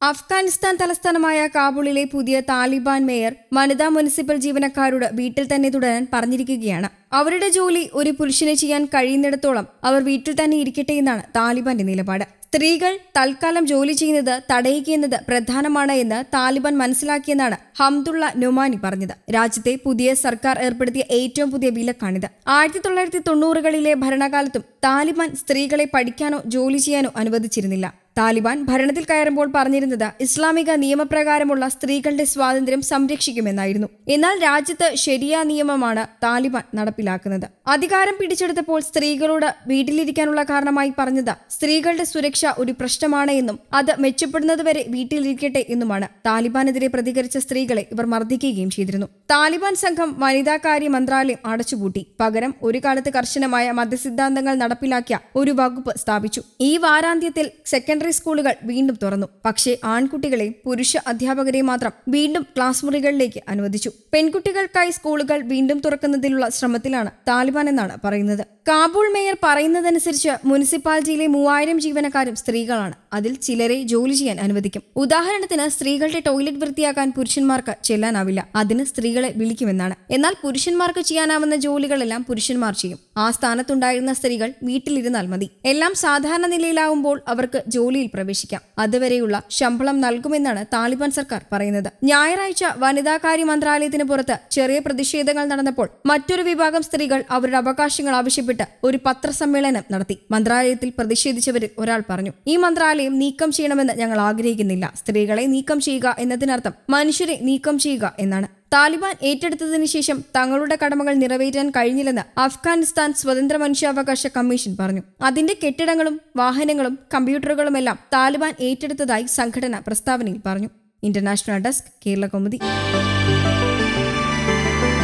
അഫ്ഗാനിസ്ഥാൻ തലസ്ഥാനമായ കാബൂളിലെ പുതിയ താലിബാൻ മേയർ വനിതാ മുനിസിപ്പൽ ജീവനക്കാരോട് വീട്ടിൽ തന്നെ തുടരാൻ പറഞ്ഞിരിക്കുകയാണ് അവരുടെ ജോലി ഒരു പുരുഷന് ചെയ്യാൻ കഴിയുന്നിടത്തോളം അവർ വീട്ടിൽ തന്നെ ഇരിക്കട്ടെ എന്നാണ് താലിബാന്റെ നിലപാട് സ്ത്രീകൾ തൽക്കാലം ജോലി ചെയ്യുന്നത് തടയുകയെന്നത് പ്രധാനമാണ് എന്ന് താലിബാൻ മനസ്സിലാക്കിയെന്നാണ് ഹംദുള്ള നൊമാനി പറഞ്ഞത് രാജ്യത്തെ പുതിയ സർക്കാർ ഏർപ്പെടുത്തിയ ഏറ്റവും പുതിയ വിലക്കാണിത് ആയിരത്തി തൊള്ളായിരത്തി തൊണ്ണൂറുകളിലെ ഭരണകാലത്തും താലിബാൻ സ്ത്രീകളെ പഠിക്കാനോ ജോലി ചെയ്യാനോ അനുവദിച്ചിരുന്നില്ല താലിബാൻ ഭരണത്തിൽ കയറുമ്പോൾ പറഞ്ഞിരുന്നത് ഇസ്ലാമിക നിയമപ്രകാരമുള്ള സ്ത്രീകളുടെ സ്വാതന്ത്ര്യം സംരക്ഷിക്കുമെന്നായിരുന്നു എന്നാൽ രാജ്യത്ത് ശരിയാ നിയമമാണ് താലിബാൻ നടപ്പിലാക്കുന്നത് അധികാരം പിടിച്ചെടുത്തപ്പോൾ സ്ത്രീകളോട് വീട്ടിലിരിക്കാനുള്ള കാരണമായി പറഞ്ഞത് സ്ത്രീകളുടെ സുരക്ഷ ഒരു പ്രശ്നമാണ് എന്നും അത് മെച്ചപ്പെടുന്നതുവരെ വീട്ടിലിരിക്കട്ടെ എന്നുമാണ് താലിബാനെതിരെ പ്രതികരിച്ച സ്ത്രീകളെ ഇവർ മർദ്ദിക്കുകയും ചെയ്തിരുന്നു താലിബാൻ സംഘം വനിതാകാര്യ മന്ത്രാലയം അടച്ചുപൂട്ടി പകരം ഒരു കാലത്ത് കർശനമായ മതസിദ്ധാന്തങ്ങൾ നടപ്പിലാക്കിയ ഒരു വകുപ്പ് സ്ഥാപിച്ചു ഈ വാരാന്ത്യത്തിൽ സെക്കൻഡറി സ്കൂളുകൾ വീണ്ടും തുറന്നു പക്ഷേ ആൺകുട്ടികളെയും പുരുഷ അധ്യാപകരെയും മാത്രം വീണ്ടും ക്ലാസ് മുറികളിലേക്ക് അനുവദിച്ചു പെൺകുട്ടികൾക്കായി സ്കൂളുകൾ വീണ്ടും തുറക്കുന്നതിലുള്ള ശ്രമത്തിലാണ് താലിബാൻ എന്നാണ് പറയുന്നത് കാബൂൾ മേയർ പറയുന്നതനുസരിച്ച് മുനിസിപ്പാലിറ്റിയിലെ മൂവായിരം ജീവനക്കാരും സ്ത്രീകളാണ് അതിൽ ചിലരെ ജോലി ചെയ്യാൻ അനുവദിക്കും ഉദാഹരണത്തിന് സ്ത്രീകളുടെ ടോയ്ലറ്റ് വൃത്തിയാക്കാൻ പുരുഷന്മാർക്ക് ചെല്ലാനാവില്ല അതിന് സ്ത്രീകളെ വിളിക്കുമെന്നാണ് എന്നാൽ പുരുഷന്മാർക്ക് ചെയ്യാനാവുന്ന ജോലികളെല്ലാം പുരുഷന്മാർ ചെയ്യും ആ സ്ഥാനത്തുണ്ടായിരുന്ന സ്ത്രീകൾ വീട്ടിലിരുന്നാൽ മതി എല്ലാം സാധാരണ നിലയിലാവുമ്പോൾ അവർക്ക് ജോലിയിൽ പ്രവേശിക്കാം അതുവരെയുള്ള ശമ്പളം നൽകുമെന്നാണ് താലിബാൻ സർക്കാർ പറയുന്നത് ഞായറാഴ്ച വനിതാകാര്യ മന്ത്രാലയത്തിന് പുറത്ത് ചെറിയ പ്രതിഷേധങ്ങൾ നടന്നപ്പോൾ മറ്റൊരു വിഭാഗം സ്ത്രീകൾ അവരുടെ അവകാശങ്ങൾ ആവശ്യപ്പെട്ട് ഒരു പത്രസമ്മേളനം നടത്തി മന്ത്രാലയത്തിൽ പ്രതിഷേധിച്ചവരിൽ ഒരാൾ പറഞ്ഞു ഈ മന്ത്രാലയം നീക്കം ചെയ്യണമെന്ന് ഞങ്ങൾ ആഗ്രഹിക്കുന്നില്ല സ്ത്രീകളെ നീക്കം ചെയ്യുക എന്നതിനർത്ഥം മനുഷ്യരെ നീക്കം ചെയ്യുക എന്നാണ് താലിബാൻ ഏറ്റെടുത്തതിനു ശേഷം തങ്ങളുടെ കടമകൾ നിറവേറ്റാൻ കഴിഞ്ഞില്ലെന്ന് അഫ്ഗാനിസ്ഥാൻ സ്വതന്ത്ര മനുഷ്യാവകാശ കമ്മീഷൻ പറഞ്ഞു അതിന്റെ കെട്ടിടങ്ങളും വാഹനങ്ങളും കമ്പ്യൂട്ടറുകളുമെല്ലാം താലിബാൻ ഏറ്റെടുത്തതായി സംഘടന പ്രസ്താവനയിൽ പറഞ്ഞു ഇന്റർനാഷണൽ ഡെസ്ക് കേരള കൗമുദി